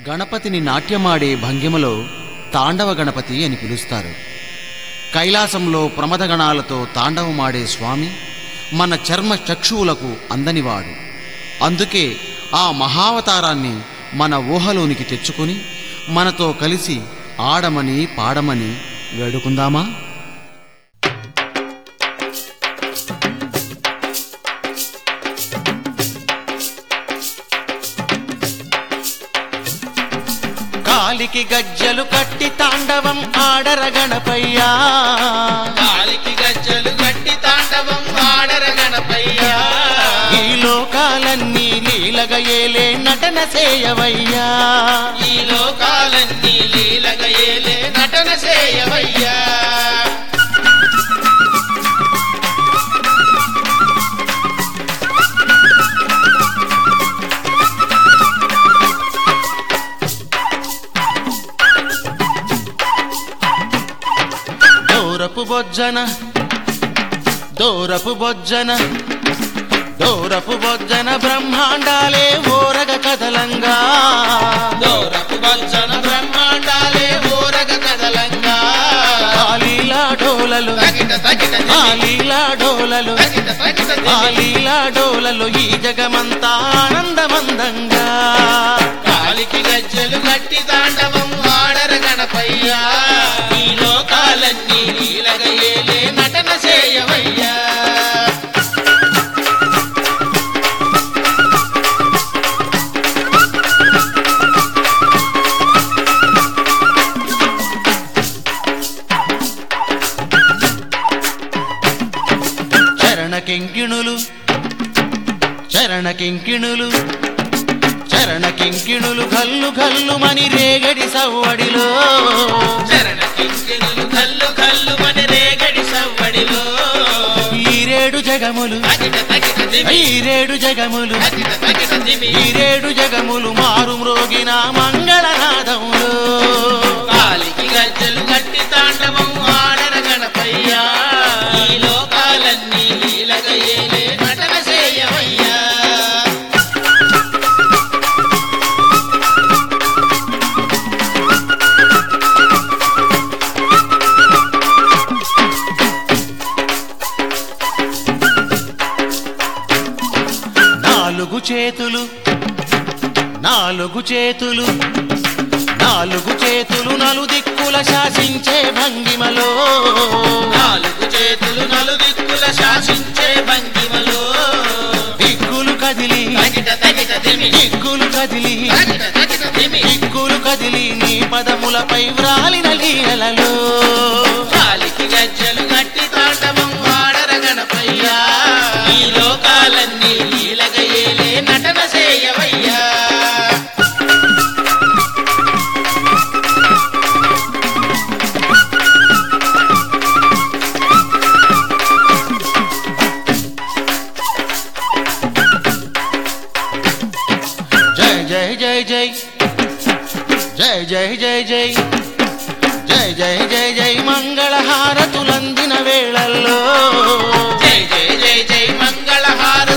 గణపతిని నాట్యమాడే భంగిమలో తాండవ గణపతి అని పిలుస్తారు కైలాసంలో ప్రమదగణాలతో తాండవమాడే స్వామి మన చర్మ చక్షువులకు అందనివాడు అందుకే ఆ మహావతారాన్ని మన ఊహలోనికి తెచ్చుకొని మనతో కలిసి ఆడమని పాడమని వేడుకుందామా కాలికి గజ్జలు కట్టి తాండవం ఆడర గణపయ్యా కాలికి గజ్జలు గట్టి తాండవం ఆడర గణపయ్యా ఈ లోకాలన్నీ లీలగ ఏలే నటన చేయవయ్యా ఈ లోకాలన్నీ లీలగా ఏలే నటన చేయవయ్యా దూరపు బొజ్జన దూరపు బొజ్జన దూరపు బొజ్జన బ్రహ్మాండాలే ఓరగ కదలంగా దూరపు వజ్జన బ్రహ్మాండాలే ఊరగ కదలంగా ఆలీలా డోలలు తగిట తగిట దిమి, ఆలీలా డోలలు తగిట తగిట దిమి. ఆలీలా డోలలు ఈ జగమంతా ఆనందమందంగా కాలికి గజ్జలు గట్టి తాండవం ఆడర గణపయ్యా ఈ లోకాలన్నీ లీలగా ఏలే నటన చేయవయ్యా చరణ కింకిణులు చరణ కింకిణులు చరణ కింకిణులు గల్లు గల్లు మని రేగడి సవ్వడిలో చరణ కింకిణులు కల్లు కల్లు మన రేగడి సవ్వడిలో ఈరేడు జగములు తగిట తగిట దిమి, ఈరేడు జగములు తగిట తగిట దిమి. ఈరేడు జగములు మారు మ్రోగిన మంగళనాదములు కాలికి గజ్జలు గట్టి తాండవం ఆడర గణపయ్యా ఈ లోకాలన్నీ లీలగా ఏలే నటన చేయవయ్యా నాలుగు చేతులు నాలుగు చేతులు నాలుగు చేతులు నలుదిక్కుల శాసించే భంగిమలో నాలుగు చేతులు నలుదిక్కుల శాసించే భంగిమలో దిక్కులు కదిలి తగిట తగిట దిమి దిక్కులు కదిలి తగిట తగిట దిమి దిక్కులు కదిలి నీ పదములపై వ్రాలిన లీలలలో కాలికి గజ్జలు గట్టి తాండవం ఆడర గణపయ్యా ఈ లోకాలన్నీ లీలగా ఏలే నటన చేయవయ్యా జై జై జై జై జై జై జై జై జై జై జై జై మంగళహారతులందిన వేళల్లో జై జై జై జై మంగళహార